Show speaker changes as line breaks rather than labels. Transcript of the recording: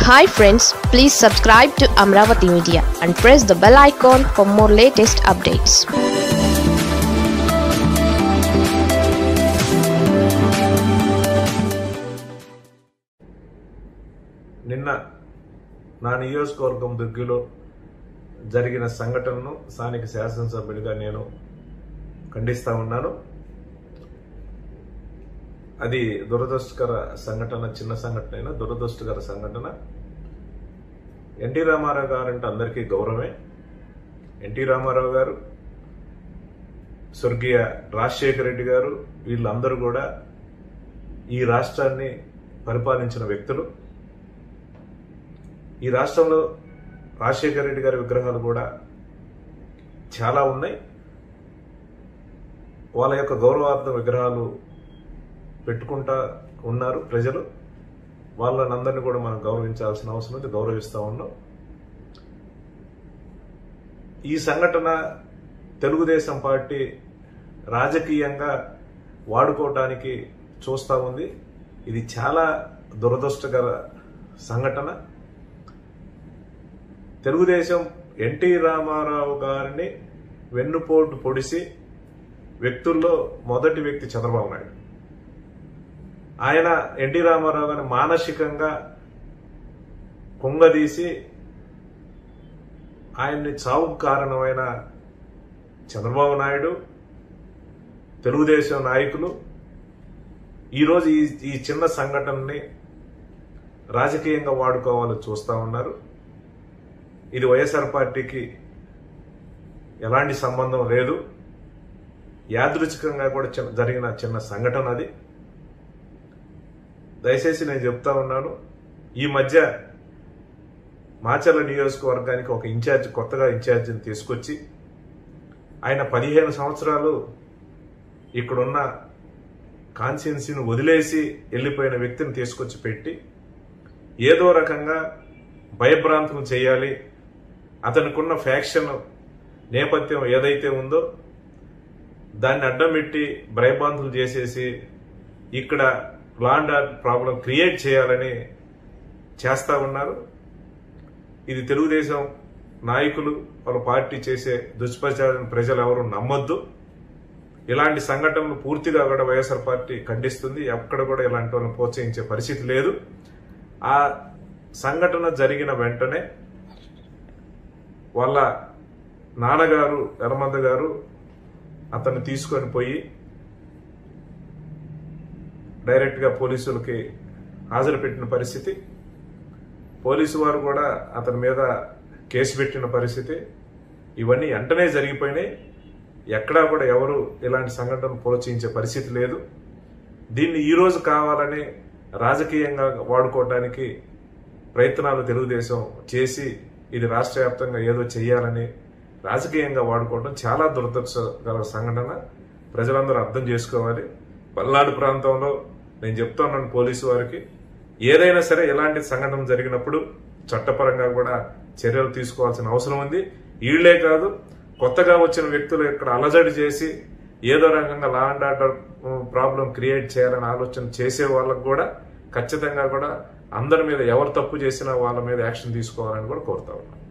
hi friends please subscribe to Amaravati media and press the bell icon for more latest updates
నిన్న నా నియోజకవర్గం దుర్గిలో జరిగిన సంఘటనను స్థానిక శాసనసభ్యుడిగా నేను ఖండిస్తా ఉన్నాను అది దురదృష్టకర సంఘటన చిన్న సంఘటన అయినా దురదృష్టకర సంఘటన ఎన్టీ రామారావు గారు అంటే అందరికీ గౌరవమే ఎన్టీ రామారావు గారు స్వర్గీయ రాజశేఖర రెడ్డి గారు వీళ్ళందరూ కూడా ఈ రాష్ట్రాన్ని పరిపాలించిన వ్యక్తులు ఈ రాష్ట్రంలో రాజశేఖర రెడ్డి గారి విగ్రహాలు కూడా చాలా ఉన్నాయి వాళ్ళ యొక్క గౌరవార్థ విగ్రహాలు పెట్టుకుంటా ఉన్నారు ప్రజలు వాళ్ళని అందరినీ కూడా మనం గౌరవించాల్సిన అవసరం ఉంది గౌరవిస్తూ ఉన్నాం ఈ సంఘటన తెలుగుదేశం పార్టీ రాజకీయంగా వాడుకోవటానికి చూస్తూ ఉంది ఇది చాలా దురదృష్టకర సంఘటన తెలుగుదేశం ఎన్టీ రామారావు గారిని వెన్నుపోటు పొడిసి వ్యక్తుల్లో మొదటి వ్యక్తి చంద్రబాబు నాయుడు ఆయన ఎన్టీ రామారావు గారిని మానసికంగా కుంగదీసి ఆయన్ని చావుకు కారణమైన చంద్రబాబు నాయుడు తెలుగుదేశం నాయకులు ఈరోజు ఈ ఈ చిన్న సంఘటనని రాజకీయంగా వాడుకోవాలని చూస్తూ ఉన్నారు ఇది వైఎస్ఆర్ పార్టీకి ఎలాంటి సంబంధం లేదు యాదృచ్ఛికంగా కూడా చిన్న జరిగిన చిన్న సంఘటన అది దయచేసి నేను చెప్తా ఉన్నాను ఈ మధ్య మాచర్ల నియోజకవర్గానికి ఒక ఇన్ఛార్జ్ కొత్తగా ఇన్ఛార్జిని తీసుకొచ్చి ఆయన పదిహేను సంవత్సరాలు ఇక్కడున్న కాన్స్టిట్యున్సీని వదిలేసి వెళ్ళిపోయిన వ్యక్తిని తీసుకొచ్చి పెట్టి ఏదో రకంగా భయభ్రాంతులు చేయాలి అతనికున్న ఫ్యాక్షన్ నేపథ్యం ఏదైతే ఉందో దాన్ని అడ్డం పెట్టి భయభ్రాంతులు చేసేసి ఇక్కడ లాండ్ ఆర్డర్ ప్రాబ్లం క్రియేట్ చేయాలని చేస్తా ఉన్నారు ఇది తెలుగుదేశం నాయకులు వాళ్ళ పార్టీ చేసే దుష్ప్రచారం ప్రజలు ఎవరు నమ్మొద్దు ఇలాంటి సంఘటనలు పూర్తిగా కూడా వైఎస్ఆర్ పార్టీ ఖండిస్తుంది ఎక్కడ కూడా ఇలాంటి వాళ్ళని ప్రోత్సహించే పరిస్థితి లేదు ఆ సంఘటన జరిగిన వెంటనే వాళ్ళ నాన్నగారు ఎర్రమంద గారు అతన్ని తీసుకొని పోయి డైరెక్ట్గా పోలీసులకి హాజరు పెట్టిన పరిస్థితి పోలీసు వారు కూడా అతని మీద కేసు పెట్టిన పరిస్థితి ఇవన్నీ వెంటనే జరిగిపోయినాయి ఎక్కడా కూడా ఎవరు ఇలాంటి సంఘటనలు ప్రోత్సహించే పరిస్థితి లేదు దీన్ని ఈ రోజు కావాలని రాజకీయంగా వాడుకోవడానికి ప్రయత్నాలు తెలుగుదేశం చేసి ఇది రాష్ట్ర వ్యాప్తంగా ఏదో చేయాలని రాజకీయంగా వాడుకోవడం చాలా దురదృష్టకర సంఘటన ప్రజలందరూ అర్థం చేసుకోవాలి పల్నాడు ప్రాంతంలో నేను చెప్తున్నాను పోలీసు వారికి ఏదైనా సరే ఎలాంటి సంఘటన జరిగినప్పుడు చట్టపరంగా కూడా చర్యలు తీసుకోవాల్సిన అవసరం ఉంది వీళ్లే కాదు కొత్తగా వచ్చిన వ్యక్తులు ఇక్కడ అలజడి చేసి ఏదో రకంగా law and order problem create చేయాలని ఆలోచన చేసే వాళ్ళకు కూడా ఖచ్చితంగా కూడా అందరి మీద ఎవరు తప్పు చేసినా వాళ్ళ మీద యాక్షన్ తీసుకోవాలని కూడా కోరుతా ఉన్నాను